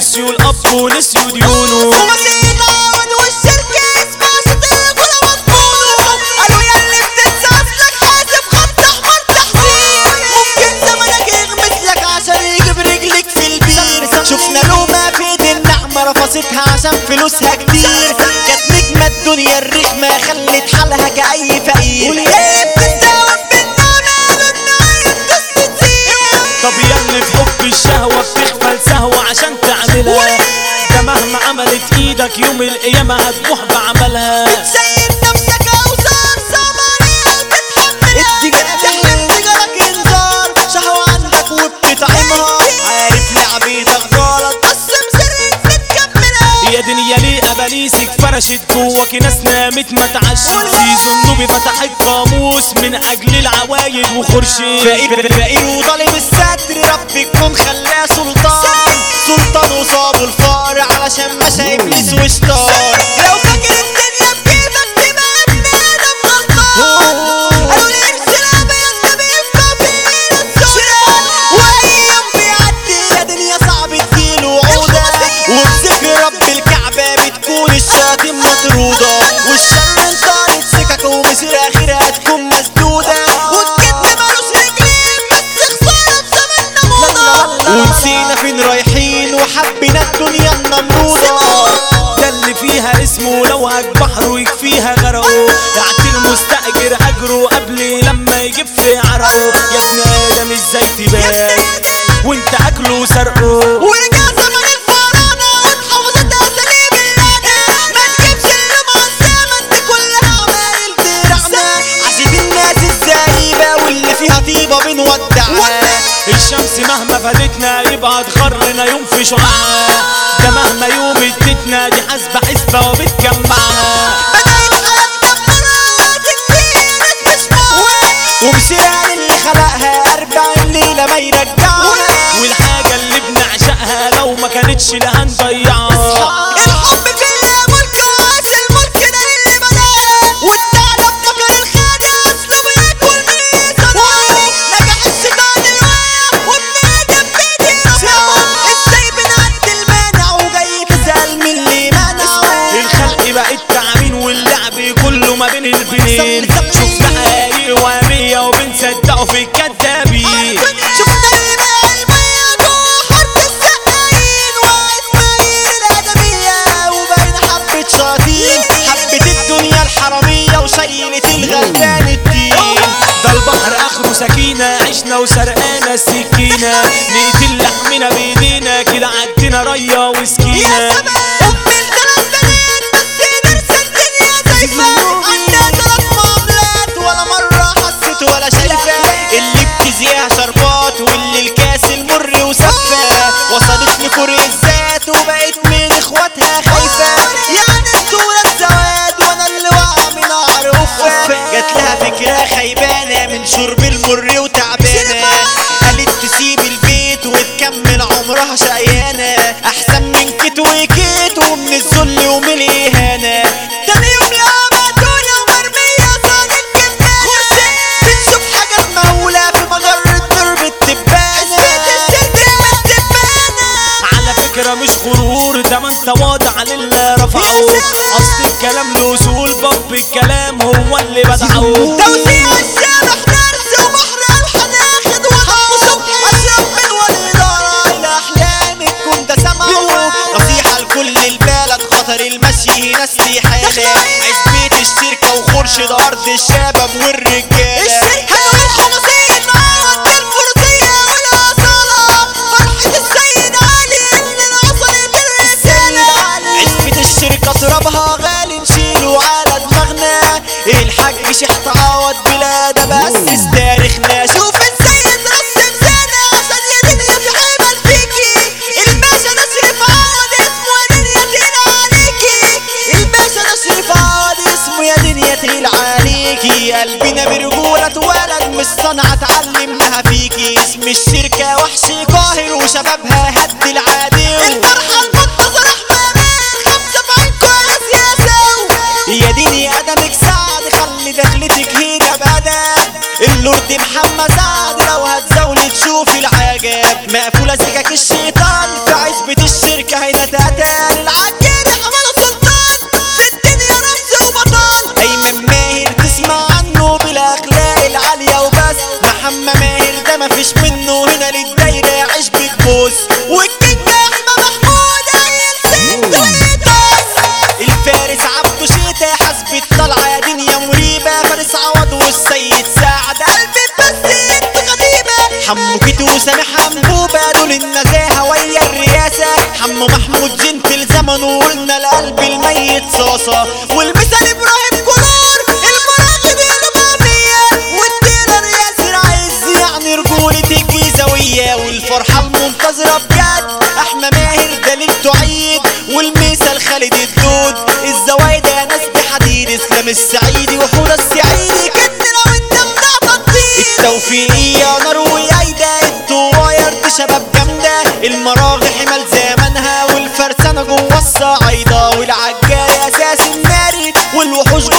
نسيوا الاب ونسيوا ديونه ومسينا عود والشركة اسمها شطيط ولا مضمونه قالوا ياللي بتنسى اصلك حاسب خط احمر تحذير ممكن زمنك يغمس لك عشان يجيب رجلك في البير شفنا لومة في ايد النعمة رفضتها عشان فلوسها كتير كانت نجمة الدنيا الرخمة خلت حالها كأي فقير وليه بتستوعب بالنعمة بالنعمة تستطيع طب ياللي في حب الشهوة بتغفل سهوة عشان تعملها ده مهما عملت ايدك يوم القيامة هتبوح بعملها سيد نفسك اوزار صبري وتتحملها تحمل تجارك انذار شهوة عندك وبتطعمها عارف لعبتك غلط بس مسرك بتكملها يا دنيا ليه اباليسك فرشت جواك ناس نامت ما تعشت سيزون نوبي فتح القاموس من اجل العوايد وخرشين فقير فقير وطالب الستر رب يكون خلاه سلطان سلطان وصابه الفقر علشان مشى ابليس وشطار لو فاكر الدنيا بكيفك تبقى ابن ادم غلطان قالوا لي ارسل ابيض ده بيبقى في ايد السودان واي يوم بيعدي يا دنيا صعب تجيله عودة وبذكر رب الكعبة بتكون الشياطين مطرودة والشر انطالت سكك ومصير اخرها تكون مسدودة والكذب مالوش رجلين بس خسارة في زماننا موضة ونسينا فين رايحين وحبينا الدنيا النمرودة ده اللي فيها اسمه لو هج بحر ويكفيها غرقه يعطي المستأجر اجره قبل لما يجيب في عرقه يا ابن ادم ازاي تبان وانت اكله وسرقه ورجع زمن الفراعنة واتحفظت أساليب اللعنة ما تجيبش اللي مع الزمن دي كلها عمايل ترعنا عشان الناس الزريبة واللي فيها طيبة بنودعها الشمس مهما فادتنا يبقى تخرنا يوم في شعاع ده مهما يوم ادتنا دي حسبة حسبة وبتجمعها بدأت حياتنا بنار تنتهي مش موت ومسيرها للي خلقها أربعين ليلة ما يرجعها والحاجة اللي بنعشقها لو ما كانتش لا هنضيعها الحب في الله ملك وعاش الملك ده اللي بدأها واستعرف مكان الخادع اصله بياكل ميزانه نجح الشيطان الواقع وابن ادم بيدي ربنا ازاي بنعدي المانع وجاي تسأل من اللي منعه الخلق بقت تعبين واللعب كله ما بين البنين شفنا حقايق وهمية وبنصدقوا في الكدابين شفنا اللي بقى المية جوه حرب السقايين واسماعيل الأدبية وبين حبة شياطين حبة الدنيا الحرامية وشيلة الغلبان الدين ده البحر اخره سكينة عشنا وسرقانا السكينة نقتل لحمنا بايدينا كده عدينا ريا يا وسكينة سماء أم الثلاث بنات بس نرسى الدنيا زيفة عندها ثلاث معاملات ولا مرة حست ولا شايفة اللي بتزيها شربات واللي الكاس المر وسفة وصلت لكرة الذات وبقت من اخواتها خايفة يعني الصورة السواد وانا اللي واقع من نار أفة جات لها فكرة خيبانة من شرب المر وتعبانة قالت تسيب البيت وتكمل عمرها شقيانة أحسن من كت وكيت ومن الذل ومن الإهانة تاني يوم لقاها مقتولة ومرمية صاد الجنة بنشوف حاجات مهولة في مجرة درب التبانة على فكرة مش غرور ده ما انت واضع للي رفعه اصل الكلام له اصول باب الكلام هو اللي بدعه توزيع الشارع درس وبحر الحناخد وحط صبح اشرب من والإدارة إلى أحلامك كنت سمعه نصيحة لكل البلد خطر المشي ناس حالة عزبية الشركة وخرشد أرض الشباب والرجالة الشركة والخمسين عوض الفروسية والأصالة فرحة السيد علي اللي وصلت الرسالة عزبة الشركة ترابها غالي نشيله على دماغنا الحاج شيخ تعوض بلا ده بس تاريخنا شوف السيد رسم سنة عشان يا دنيا في حمل فيكي الباشا نشرف عوض اسمه يا دنيا تقيل عليكي الباشا نشرف عوض اسمه يا دنيا تقيل عليكي قلبنا برجولة اتولد مش صنعة اتعلمناها فيكي اسم الشركة وحش قاهر وشبابها هد العادي الفرحة المنتظرة حمامين خمسة في عينكوا على سياسة يا ديني ادمك سعد خلي دخلتك هنا بدا اللورد محمد سعد لو هتزاولي تشوفي العجب مقفولة سكك الشيطان في عزبة الشركة مفيش منه هنا للدايرة عيش بتبوس والكينج احمد محمود عيل ست ويطاس الفارس عبده شيتا حسب الطلعة يا دنيا مريبة فارس عوض والسيد سعد قلبي بس انت غريبة حمو كيتو وسامح حنبوبة دول النزاهة ويا الرئاسة حمو محمود جنتل زمن وقلنا القلب الميت صاصة والمثال ابراهيم كولار المراقب الامامية والديلر ياسر عز يعني رجولة الجيزاوية والفرحة المنتظرة بجد احمى ماهر دليل تعيد والمثال خالد الدود الزوايد يا ناس بحديد اسلام السعيدي وحورة السعيدي كدنا وانت مضعف الطين التوفيقية نار ويايدة الطواير دي شباب جامدة المراغي حمل زمانها والفرسانة جوه الصعايدة والعجال اساس الناري والوحوش